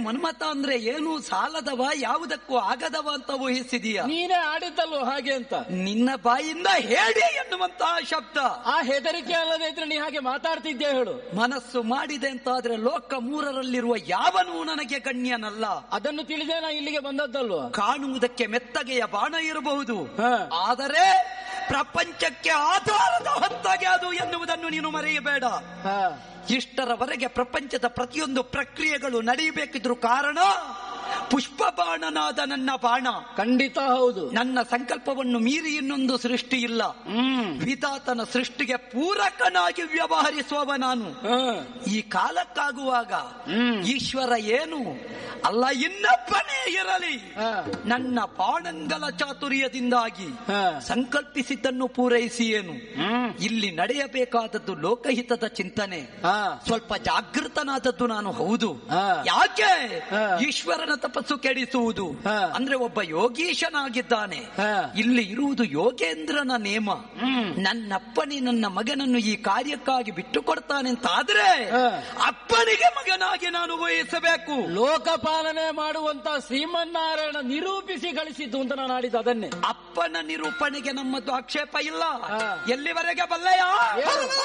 ಮನ್ಮತ ಅಂದ್ರೆ ಏನು ಸಾಲದವ ಯಾವುದಕ್ಕೂ ಆಗದವ ಅಂತ ಊಹಿಸಿದೀಯ ನೀನೇ ಆಡಿದ್ದಲ್ವ ಹಾಗೆ ಅಂತ ನಿನ್ನ ಬಾಯಿಂದ ಹೇಳಿ ಎನ್ನುವಂತಹ ಶಬ್ದ ಆ ಹೆದರಿಕೆ ಅಲ್ಲದೆ ಇದ್ರೆ ನೀ ಹಾಗೆ ಮಾತಾಡ್ತಿದ್ದೆ ಹೇಳು ಮನಸ್ಸು ಮಾಡಿದೆ ಅಂತಾದ್ರೆ ಲೋಕ ಮೂರರಲ್ಲಿರುವ ಯಾವನೂ ನನಗೆ ಗಣ್ಯನಲ್ಲ ಅದನ್ನು ತಿಳಿದೇ ನಾ ಇಲ್ಲಿಗೆ ಬಂದದ್ದಲ್ವಾ ಕಾಣುವುದಕ್ಕೆ ಮೆತ್ತಗೆಯ ಬಾಣ ಇರಬಹುದು ಹಾ. ಆದರೆ ಪ್ರಪಂಚಕ್ಕೆ ಆಧಾರದ ಹೊತ್ತಾಗೆ ಅದು ಎನ್ನುವುದನ್ನು ನೀನು ಮರೆಯಬೇಡ ಹಾ. ಇಷ್ಟರವರೆಗೆ ಪ್ರಪಂಚದ ಪ್ರತಿಯೊಂದು ಪ್ರಕ್ರಿಯೆಗಳು ನಡೆಯಬೇಕಿದ್ರು ಕಾರಣ ಪುಷ್ಪ ಬಾಣನಾದ ನನ್ನ ಬಾಣ ಖಂಡಿತ ಹೌದು ನನ್ನ ಸಂಕಲ್ಪವನ್ನು ಮೀರಿ ಇನ್ನೊಂದು ಸೃಷ್ಟಿ ಇಲ್ಲ ಹ್ಮ್ ವಿಧಾತನ ಸೃಷ್ಟಿಗೆ ಪೂರಕನಾಗಿ ವ್ಯವಹರಿಸುವವ ನಾನು ಹಾ. ಈ ಕಾಲಕ್ಕಾಗುವಾಗ ಹ್ಮ್. ಈಶ್ವರ ಏನು ಅಲ್ಲ ಇನ್ನೊಬ್ಬನೇ ಇರಲಿ ಹಾ. ನನ್ನ ಬಾಣಂಗಲ ಚಾತುರ್ಯದಿಂದಾಗಿ ಹಾ. ಸಂಕಲ್ಪಿಸಿದ್ದನ್ನು ಪೂರೈಸಿ ಏನು ಹ್ಮ್. ಇಲ್ಲಿ ನಡೆಯಬೇಕಾದದ್ದು ಲೋಕಹಿತದ ಚಿಂತನೆ ಹಾ. ಸ್ವಲ್ಪ ಜಾಗೃತನಾದದ್ದು ನಾನು ಹೌದು ಹಾ. ಯಾಕೆ ಹಾ. ಈಶ್ವರನ ತಪಸ್ಸು ಕೆಡಿಸುವುದು ಹಾ. ಅಂದ್ರೆ ಒಬ್ಬ ಯೋಗೀಶನಾಗಿದ್ದಾನೆ ಹಾ. ಇಲ್ಲಿ ಇರುವುದು ಯೋಗೇಂದ್ರನ ನೇಮ ಹ್ಮ್. ನನ್ನಪ್ಪನಿ ನನ್ನ ಮಗನನ್ನು ಈ ಕಾರ್ಯಕ್ಕಾಗಿ ಬಿಟ್ಟು ಕೊಡ್ತಾನೆ ಅಂತ ಆದ್ರೆ ಹಾ. ಅಪ್ಪನಿಗೆ ಮಗನಾಗಿ ನಾನು ವಹಿಸಬೇಕು ಲೋಕಪಾಲನೆ ಮಾಡುವಂತ ಶ್ರೀಮನ್ನಾರಾಯಣ ನಿರೂಪಿಸಿ ಗಳಿಸಿದ್ದು ಅಂತ ನಾನು ಆಡಿದ್ದು ಅದನ್ನೇ ಅಪ್ಪನ ನಿರೂಪಣೆಗೆ ನಮ್ಮದು ಆಕ್ಷೇಪ ಇಲ್ಲ ಹಾ. ಎಲ್ಲಿವರೆಗೆ ಬಲ್ಲೆಯ ಏನು?